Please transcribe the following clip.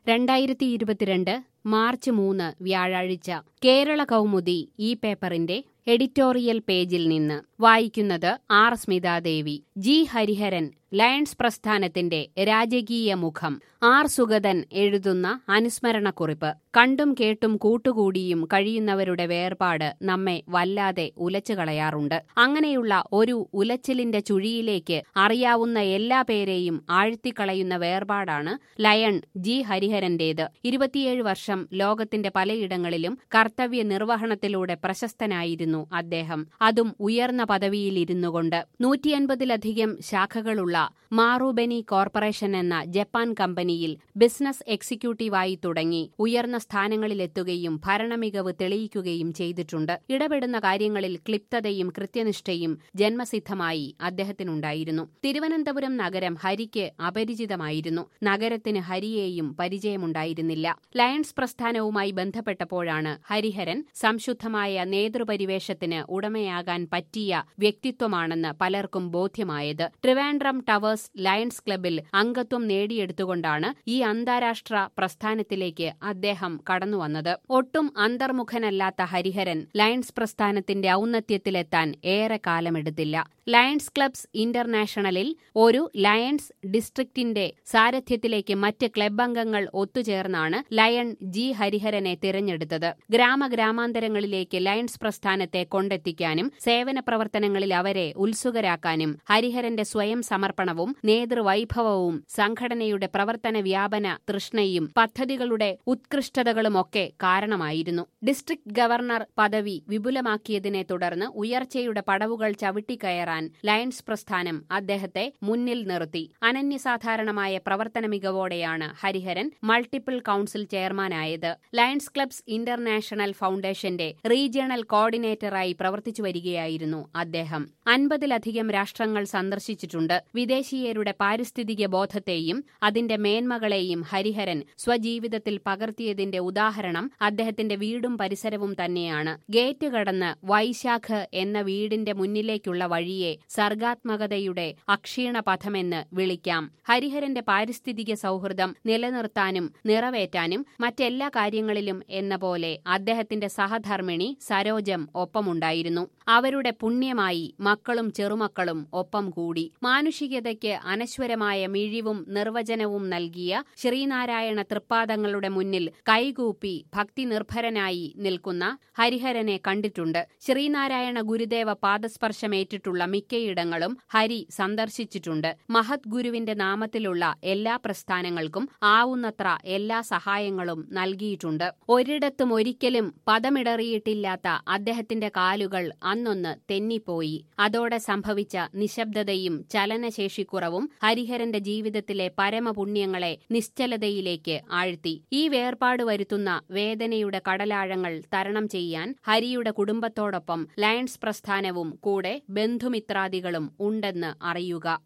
രണ്ടായിരത്തി ഇരുപത്തിരണ്ട് മാർച്ച് മൂന്ന് വ്യാഴാഴ്ച കേരള കൗമുദി ഈ പേപ്പറിന്റെ എഡിറ്റോറിയൽ പേജിൽ നിന്ന് വായിക്കുന്നത് R Smithadevi G Hariharan Lions പ്രസ്ഥാനത്തിന്റെ രാജകീയ മുഖം ആർ സുഗതൻ എഴുതുന്ന അനുസ്മരണക്കുറിപ്പ് കണ്ടും കേട്ടും കൂട്ടുകൂടിയും കഴിയുന്നവരുടെ വേർപാട് നമ്മെ വല്ലാതെ ഉലച്ചു കളയാറുണ്ട് അങ്ങനെയുള്ള ഒരു ഉലച്ചിലിന്റെ ചുഴിയിലേക്ക് അറിയാവുന്ന എല്ലാ പേരെയും ആഴ്ത്തിക്കളയുന്ന വേർപാടാണ് ലയൺ ജി ഹരിഹരന്റേത് ഇരുപത്തിയേഴ് വർഷം ലോകത്തിന്റെ പലയിടങ്ങളിലും കർത്തവ്യ നിർവഹണത്തിലൂടെ പ്രശസ്തനായിരുന്നു അദ്ദേഹം അതും ഉയർന്ന പദവിയിലിരുന്നുകൊണ്ട് നൂറ്റിയൻപതിലധികം ശാഖകളുള്ള മാറൂബെനി കോർപ്പറേഷൻ എന്ന ജപ്പാൻ കമ്പനിയിൽ ബിസിനസ് എക്സിക്യൂട്ടീവായി തുടങ്ങി ഉയർന്ന സ്ഥാനങ്ങളിലെത്തുകയും ഭരണമികവ് തെളിയിക്കുകയും ചെയ്തിട്ടുണ്ട് ഇടപെടുന്ന കാര്യങ്ങളിൽ ക്ലിപ്തതയും കൃത്യനിഷ്ഠയും ജന്മസിദ്ധമായി അദ്ദേഹത്തിനുണ്ടായിരുന്നു തിരുവനന്തപുരം നഗരം ഹരിക്ക് അപരിചിതമായിരുന്നു നഗരത്തിന് ഹരിയെയും പരിചയമുണ്ടായിരുന്നില്ല ലയൺസ് പ്രസ്ഥാനവുമായി ബന്ധപ്പെട്ടപ്പോഴാണ് ഹരിഹരൻ സംശുദ്ധമായ നേതൃപരിവേഷത്തിന് ഉടമയാകാൻ പറ്റിയ വ്യക്തിത്വമാണെന്ന് പലർക്കും ബോധ്യമായത് ട്രിവാൻഡ്രം ടവേഴ്സ് ലയൺസ് ക്ലബിൽ അംഗത്വം നേടിയെടുത്തുകൊണ്ടാണ് ഈ അന്താരാഷ്ട്ര പ്രസ്ഥാനത്തിലേക്ക് അദ്ദേഹം കടന്നുവന്നത് ഒട്ടും അന്തർമുഖനല്ലാത്ത ഹരിഹരൻ ലയൺസ് പ്രസ്ഥാനത്തിന്റെ ഔന്നത്യത്തിലെത്താൻ ഏറെ കാലമെടുത്തില്ല ലയൺസ് ക്ലബ്സ് ഇന്റർനാഷണലിൽ ഒരു ലയൺസ് ഡിസ്ട്രിക്റ്റിന്റെ സാരഥ്യത്തിലേക്ക് മറ്റ് ക്ലബ് അംഗങ്ങൾ ഒത്തുചേർന്നാണ് ലയൺ ജി ഹരിഹരനെ തിരഞ്ഞെടുത്തത് ഗ്രാമഗ്രാമാന്തരങ്ങളിലേക്ക് ലയൺസ് പ്രസ്ഥാനത്തെ കൊണ്ടെത്തിക്കാനും സേവന പ്രവർത്തനങ്ങളിൽ അവരെ ഉത്സുകരാക്കാനും ഹരിഹരന്റെ സ്വയം സമർപ്പണവും നേതൃവൈഭവവും സംഘടനയുടെ പ്രവർത്തന വ്യാപന തൃഷ്ണയും പദ്ധതികളുടെ ഉത്കൃഷ്ടതകളുമൊക്കെ കാരണമായിരുന്നു ഡിസ്ട്രിക്ട് ഗവർണർ പദവി വിപുലമാക്കിയതിനെ തുടർന്ന് ഉയർച്ചയുടെ പടവുകൾ ചവിട്ടിക്കയറാൻ ലയൺസ് പ്രസ്ഥാനം അദ്ദേഹത്തെ മുന്നിൽ നിർത്തി അനന്യസാധാരണമായ പ്രവർത്തന മികവോടെയാണ് ഹരിഹരൻ മൾട്ടിപ്പിൾ കൌൺസിൽ ചെയർമാനായത് ലയൺസ് ക്ലബ്സ് ഇന്റർനാഷണൽ ഫൗണ്ടേഷന്റെ റീജിയണൽ കോർഡിനേറ്ററായി പ്രവർത്തിച്ചു വരികയായിരുന്നു അദ്ദേഹം അൻപതിലധികം രാഷ്ട്രങ്ങൾ സന്ദർശിച്ചിട്ടുണ്ട് വിദേശീയരുടെ പാരിസ്ഥിതിക ബോധത്തെയും അതിന്റെ മേന്മകളെയും ഹരിഹരൻ സ്വജീവിതത്തിൽ പകർത്തിയതിന്റെ ഉദാഹരണം അദ്ദേഹത്തിന്റെ വീടും പരിസരവും തന്നെയാണ് ഗേറ്റ് കടന്ന് വൈശാഖ് എന്ന വീടിന്റെ മുന്നിലേക്കുള്ള വഴിയെ സർഗാത്മകതയുടെ അക്ഷീണ പഥമെന്ന് വിളിക്കാം ഹരിഹരന്റെ പാരിസ്ഥിതിക സൗഹൃദം നിലനിർത്താനും നിറവേറ്റാനും മറ്റെല്ലാ കാര്യങ്ങളിലും എന്ന പോലെ അദ്ദേഹത്തിന്റെ സഹധർമ്മിണി സരോജം ഒപ്പമുണ്ടായിരുന്നു അവരുടെ പുണ്യമായി മക്കളും ചെറുമക്കളും ഒപ്പം കൂടി മാനുഷികതയ്ക്ക് അനശ്വരമായ മിഴിവും നിർവചനവും നൽകിയ ശ്രീനാരായണ തൃപ്പാദങ്ങളുടെ മുന്നിൽ കൈകൂപ്പി ഭക്തി നിർഭരനായി നിൽക്കുന്ന ഹരിഹരനെ കണ്ടിട്ടുണ്ട് ശ്രീനാരായണ ഗുരുദേവ പാദസ്പർശമേറ്റിട്ടുള്ള മിക്കയിടങ്ങളും ഹരി സന്ദർശിച്ചിട്ടുണ്ട് മഹത് ഗുരുവിന്റെ നാമത്തിലുള്ള എല്ലാ പ്രസ്ഥാനങ്ങൾക്കും ആവുന്നത്ര എല്ലാ സഹായങ്ങളും നൽകിയിട്ടുണ്ട് ഒരിടത്തും ഒരിക്കലും പദമിടറിയിട്ടില്ലാത്ത അദ്ദേഹത്തിന്റെ കാലുകൾ അന്നൊന്ന് തെന്നിപ്പോയി അതോടെ സംഭവിച്ച നിശബ്ദതയും ചലനശേഷിക്കുറവും ഹരിഹരന്റെ ജീവിതത്തിലെ പരമപുണ്യങ്ങളെ നിശ്ചലതയിലേക്ക് ആഴ്ത്തി ഈ വേർപാട് വരുത്തുന്ന വേദനയുടെ കടലാഴങ്ങൾ തരണം ചെയ്യാൻ ഹരിയുടെ കുടുംബത്തോടൊപ്പം ലയൺസ് പ്രസ്ഥാനവും കൂടെ ബന്ധുമിത്രാദികളും ഉണ്ടെന്ന് അറിയുക